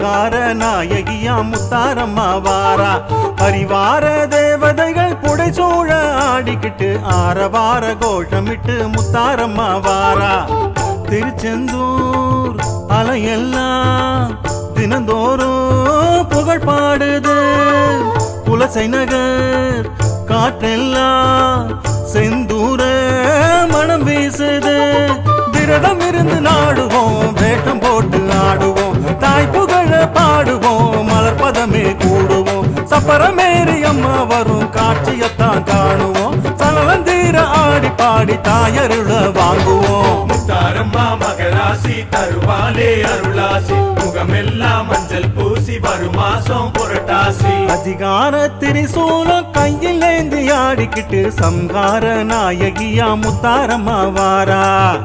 சம்கார நாயகியா முத்தாரம்மா வாரா பரிவார தேவதைகள் புடைசூழ ஆடிக்கிட்டு ஆரவார கோஷமிட்டு முத்தாரம்மா வாரா திருச்செந்தூர் அலையெல்லாம் தினந்தோறும் புகழ் பாடுது குலசை நகர் காற்றெல்லாம் செந்தூர மனம் வீசுது விரதம் இருந்து நாடுவோம் வேஷம் போட்டு ஆடுவோம் தாய் புகழ பாடுவோம் மலர்பதமே கூடுவோம் சப்பரமேறி அம்மா வரும் காட்சியத்தான் காணுவோம் சலவந்தீர ஆடி பாடி தாயருள வாங்குவோம் முத்தாரம்மா மகராசி தருவாலே அருளாசி முகமெல்லாம் மஞ்சள் பூசி வரும் மாசம் புரட்டாசி அதிகார திரிசூலம் கையில் ஏந்தி ஆடிக்கிட்டு சம்ஹார நாயகியா முத்தாரம்மா வாரா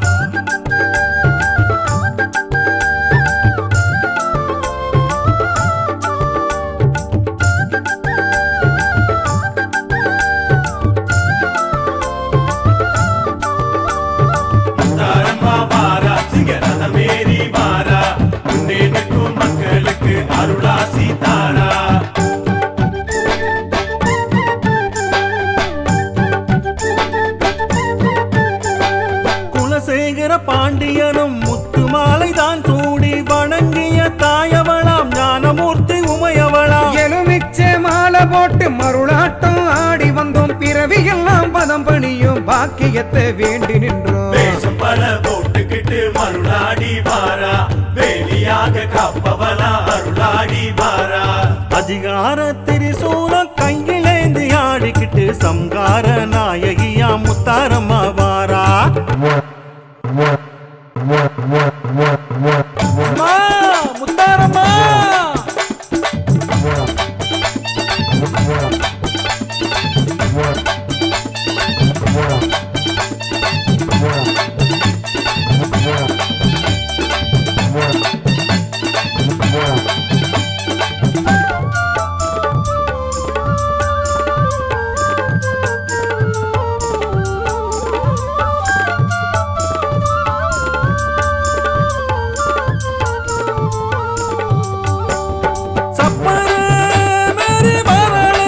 முத்தாரம்மா வாரா சிங்கரதமேரி வாரா முன்னேற்கும் மக்களுக்கு அருளாசி தாரா குலசேகர பாண்டியனும் முத்து மாலை தான் சூடி வணங்கிய தாயவளாம் ஞானமூர்த்தி உமையவளாம் எலுமிச்சை மாலை போட்டு மருளாட்டம் ஆடி வந்தோம் பிறவி எல்லாம் பதம் பணியும் பாக்கியத்தை வேண்டி நின்றோம் வேஷம் பல போட்டுக்கிட்டு மருளாடி வாரா வேலியாக காப்பவளா அருளாடி வாரா அதிகார திரிசூலம் கையில் ஏந்தி ஆடிக்கிட்டு சம்ஹார நாயகியா முத்தாரம்மா வாரா அம்மா, முத்தாரம்மா சப்பர மேரி வரலே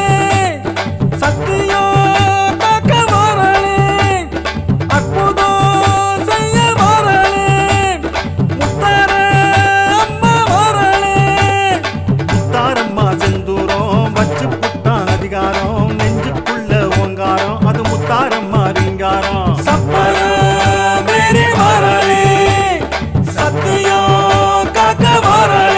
சத்தியம் காக்க வரலே அற்புதம் செய்ய வரலே முத்தார அம்மா வரலே முத்தாரம்மா செந்தூரம் வச்சு புட்டான் அதிகாரம் நெஞ்சுக்குள்ள ஓங்காரம் அது முத்தாரம்மா ரீங்காரம் சப்பர மேரி வரலே சத்தியம் காக்க வரலே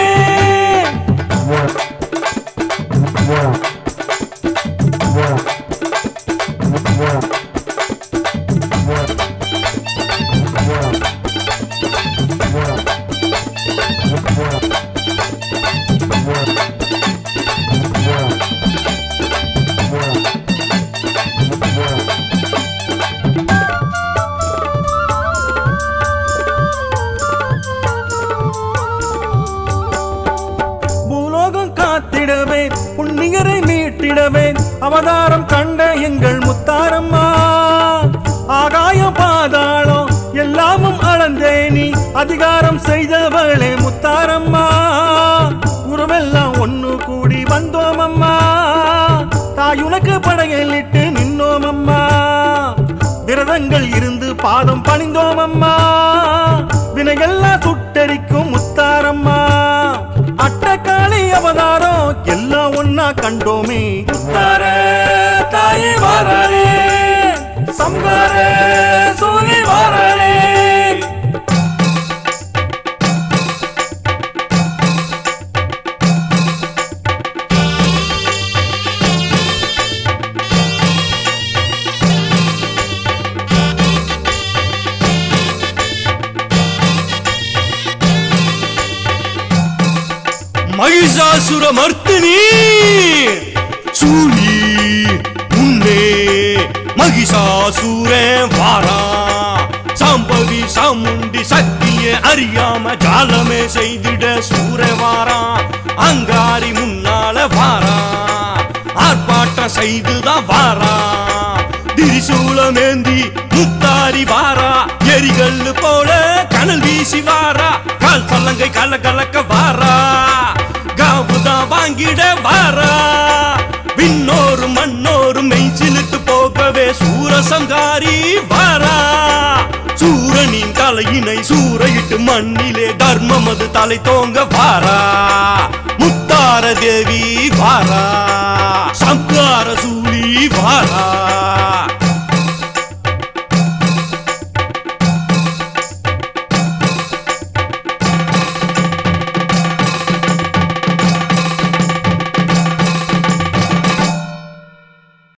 பூலோகம் காத்திடவே புண்ணியரை மீட்டிடவே அவதாரம் கண்ட எங்கள் முத்தாரம்மா ஆகாயம் பாதாளம் எல்லாமும் அளந்தேனி அதிகாரம் செய்தவளே முத்தாரம்மா உறவெல்லாம் ஒண்ணு கூடி வந்தோம் அம்மா தாயுனக்கு படையலிட்டு நின்னோம் அம்மா விரதங்கள் இருந்து பாதம் பணிந்தோம் அம்மா வினையெல்லாம் சுட்டரிக்கும் முத்தாரம்மா அட்டக்காளி அவதாரம் எல்லாம் ஒன்னா கண்டோமே முத்தார தாய் வாராளே சம்கார சூழி வாராளே மகிஷாசுர மர்த்தினி சூழி முன்னே மகிஷாசுர வாரா சாம்பவி சாமுண்டி சக்தியை அறியாம ஜாலமே செய்திட சூர வாரா அங்காரி முன்னால வாரா ஆர்ப்பாட்டம் செய்துதான் வாரா திரிசூலமேந்தி முத்தாரி வாரா எரிகல்லு போல கனல் வீசி வாரா கால் சல்லங்கை கல கலக்க வாரா தாங்கிட வாரா விண்ணோரும் மண்ணோரும் மெய்சிலிட்டு போகவே சூரசங்காரி வாரா சூரனின் தலையினை சூறையிட்டு மண்ணிலே தர்மம் அது தலை தோங்க வாரா முத்தார தேவி